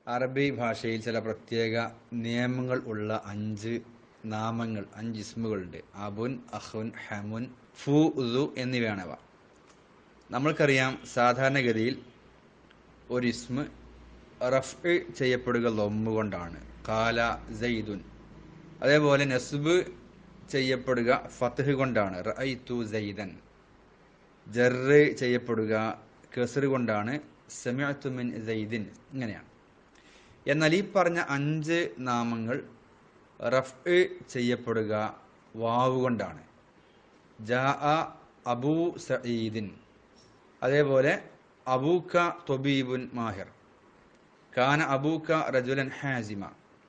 അറബി ഭാഷയിൽ ചില പ്രത്യേക നിയമങ്ങൾ ഉള്ള അഞ്ച് നാമങ്ങൾ അഞ്ച് ഇസ്മുകളുണ്ട് അബുൻ അഹുൻ ഹമുൻ ഫു ഉദു എന്നിവയാണവ നമ്മൾക്കറിയാം സാധാരണഗതിയിൽ ഒരു ഇസ്മ് റഫ് ചെയ്യപ്പെടുക ലൊമ്മ് കൊണ്ടാണ് കാല സൈദുൻ അതേപോലെ നസ്ബ് ചെയ്യപ്പെടുക ഫത്ഹ് കൊണ്ടാണ് റഅയ്തു സൈദൻ ജറ് ചെയ്യപ്പെടുക കസർ കൊണ്ടാണ് സമിഅത്തു മിൻ സൈദിൻ ഇങ്ങനെയാണ് എന്നാൽ ഈ പറഞ്ഞ അഞ്ച് നാമങ്ങൾ റഫ് ചെയ്യപ്പെടുക വാവ് കൊണ്ടാണ് ജാ അബൂ സഈദിൻ അതേപോലെ അബൂക്ക തൊബീബുൻ മാഹിർ കാന അബൂക്ക റജുലൻ ഹാസിമ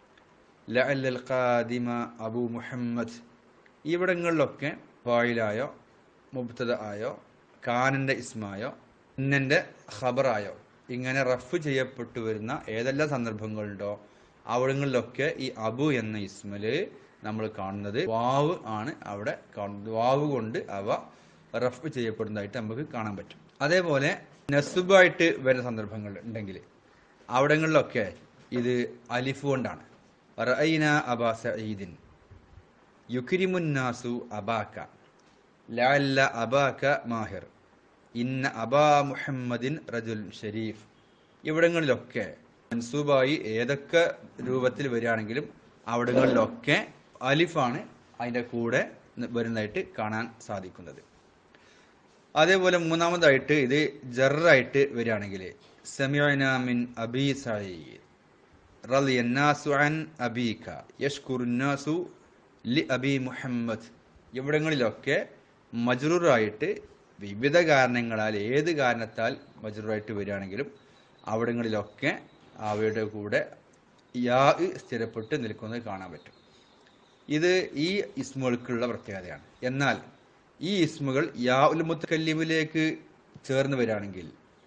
ലഅല്ലൽ ഖാദിമ അബൂ മുഹമ്മദ് ഇവിടങ്ങളിലൊക്കെ ഫായിലായോ മുബ്തദ ആയോ കാനന്റെ ഇസ്മായോ ഇന്നന്റെ ഖബറായോ ഇങ്ങനെ റഫ് ചെയ്യപ്പെട്ടു വരുന്ന ഏതെല്ലാം സന്ദർഭങ്ങളുണ്ടോ അവിടങ്ങളിലൊക്കെ ഈ അബു എന്ന ഇസ്മല് നമ്മൾ കാണുന്നത് വാവ് ആണ് അവിടെ കാണുന്നത് വാവ് കൊണ്ട് അവ റഫ് ചെയ്യപ്പെടുന്നതായിട്ട് നമുക്ക് കാണാൻ പറ്റും അതേപോലെ നസുബായിട്ട് വരുന്ന സന്ദർഭങ്ങൾ ഉണ്ടെങ്കിൽ അവിടങ്ങളിലൊക്കെ ഇത് അലിഫ് കൊണ്ടാണ് റഅയ്ന അബാ സഈദിൻ യുക്രിമുന്നാസു അബാക്ക ലഅല്ല അബാക്ക മാഹിർ ഇന്ന അബാ മുഹമ്മദിൻ റജുൽ ഷരീഫ് ഇവിടങ്ങളിലൊക്കെ മൻസൂബായി ഏതൊക്കെ രൂപത്തിൽ വരികയാണെങ്കിലും അവിടങ്ങളിലൊക്കെ അലിഫാണ് അതിൻ്റെ കൂടെ വരുന്നതായിട്ട് കാണാൻ സാധിക്കുന്നത് അതേപോലെ മൂന്നാമതായിട്ട് ഇത് ജറായിട്ട് വരികയാണെങ്കിൽ സമീഅന മിൻ അബി സഈദ് റളിയന്നാസു അൻ അബീക യഷ്കുറുന്നാസു ലി അബി മുഹമ്മദ് ഇവിടങ്ങളിലൊക്കെ മജ്റൂറായിട്ട് വിവിധ കാരണങ്ങളാൽ ഏത് കാരണത്താൽ മജ്റൂറായിട്ട് വരികയാണെങ്കിലും അവിടങ്ങളിലൊക്കെ അവയുടെ കൂടെ യാ സ്ഥിരപ്പെട്ട് നിൽക്കുന്നത് കാണാൻ പറ്റും ഇത് ഈ ഇസ്മുകൾക്കുള്ള പ്രത്യേകതയാണ് എന്നാൽ ഈ ഇസ്മുകൾ യാ ഉൽ മുത്തക്കല്ലിമിലേക്ക് ചേർന്ന് വരികയാണെങ്കിൽ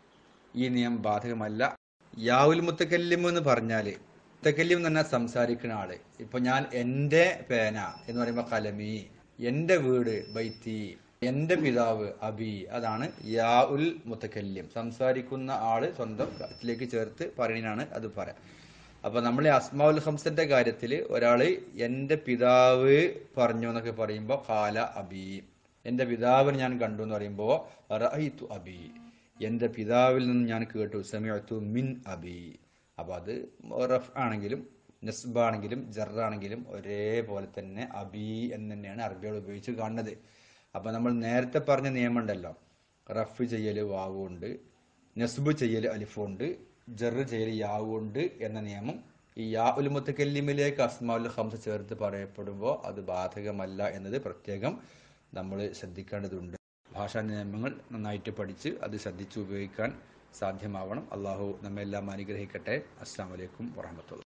ഈ നിയമം ബാധകമല്ല യാവുൽ മുത്തക്കല്ലിം എന്ന് പറഞ്ഞാല് മുത്തക്കല്ലിം എന്ന് പറഞ്ഞാൽ സംസാരിക്കുന്ന ആള് ഇപ്പൊ ഞാൻ എന്റെ പേന എന്ന് പറയുമ്പോ കലമി എന്റെ വീട് ബൈത്തി എന്റെ പിതാവ് അബി അതാണ് യാ ഉൽ മുത്തക്കല്ലിം സംസാരിക്കുന്ന ആള് സ്വന്തം ത്തിലേക്ക് ചേർത്ത് പറയണാണ് അത് പറയാം അപ്പൊ നമ്മൾ അസ്മാഉൽ ഹംസന്റെ കാര്യത്തിൽ ഒരാള് എന്റെ പിതാവ് പറഞ്ഞു എന്നൊക്കെ പറയുമ്പോ കാല അബി എന്റെ പിതാവിനെ ഞാൻ കണ്ടു എന്ന് പറയുമ്പോ റഅയ്തു അബി എന്റെ പിതാവിൽ നിന്ന് ഞാൻ കേട്ടു സമയത്തു മിൻ അബി അപ്പൊ അത് റഫ് ആണെങ്കിലും നസ്ബ ആണെങ്കിലും ജറാണെങ്കിലും ഒരേപോലെ തന്നെ അബി എന്ന് തന്നെയാണ് അറബിയോട് ഉപയോഗിച്ച് കാണുന്നത് അപ്പൊ നമ്മൾ നേരത്തെ പറഞ്ഞ നിയമം ഉണ്ടല്ലോ റഫ് ചെയ്യല് വാവുണ്ട് നസ്ബ് ചെയ്യല് അലിഫുണ്ട് ജറ് ചെയ്യല് യാവുണ്ട് എന്ന നിയമം ഈ യാ ഉൽ മുത്തക്കല്ലിമിലേക്ക് അസ്മാഉൽ ഹംസ ചേർത്ത് പറയപ്പെടുമ്പോൾ അത് ബാധകമല്ല എന്നത് പ്രത്യേകം നമ്മൾ ശ്രദ്ധിക്കേണ്ടതുണ്ട് ഭാഷാ നിയമങ്ങൾ നന്നായിട്ട് പഠിച്ച് അത് ശ്രദ്ധിച്ച് ഉപയോഗിക്കാൻ സാധ്യമാവണം അള്ളാഹു നമ്മെല്ലാം അനുഗ്രഹിക്കട്ടെ അസ്സാം വലൈക്കും വാഹമത്തുള്ള